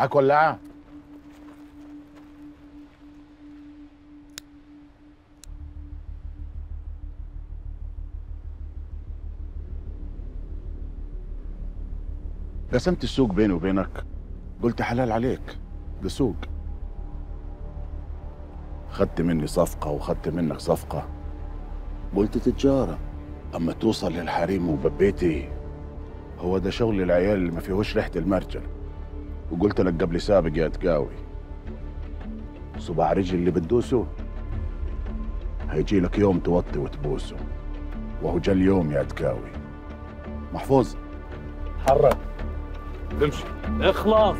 معاك ولاعة؟ قسمت السوق بيني وبينك قلت حلال عليك ده سوق خدت مني صفقة وخدت منك صفقة قلت تجارة أما توصل للحريم وببيتي هو ده شغل العيال اللي ما فيهوش ريحة المرجل وقلت لك قبل سابق يا تقاوي صباع رجل اللي بتدوسه هيجي لك يوم توطي وتبوسه وهو جا اليوم يا تكاوي محفوظ حرك امشي اخلص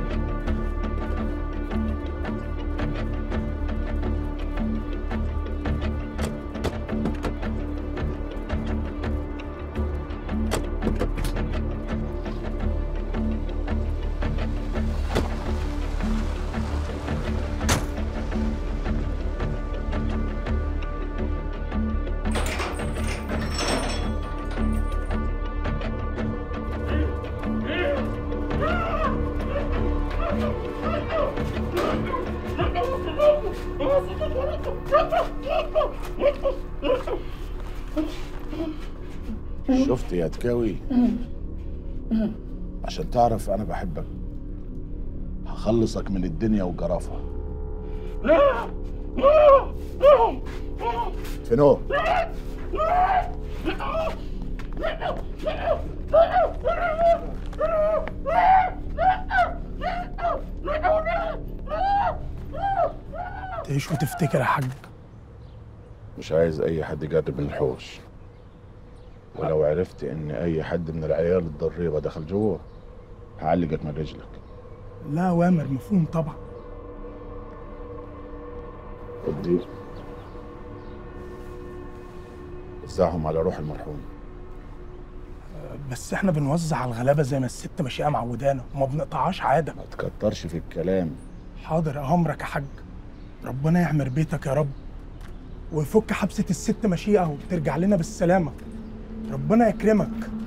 شفت يا تكاوي عشان تعرف انا بحبك هخلصك من الدنيا وجرافها فينو تعيش وتفتكر يا حاج مش عايز اي حد يقرب من الحوش ولو عرفت ان اي حد من العيال الضريبه دخل جوه هعلقك من رجلك لا اوامر مفهوم طبعا ودي وزعهم على روح المرحوم بس احنا بنوزع على الغلابه زي ما الست ماشيه معودانا وما بنقطعهاش عاده ما تكترش في الكلام حاضر امرك يا حاج ربنا يعمر بيتك يا رب ويفك حبسه الست مشيئه وترجع لنا بالسلامه ربنا يكرمك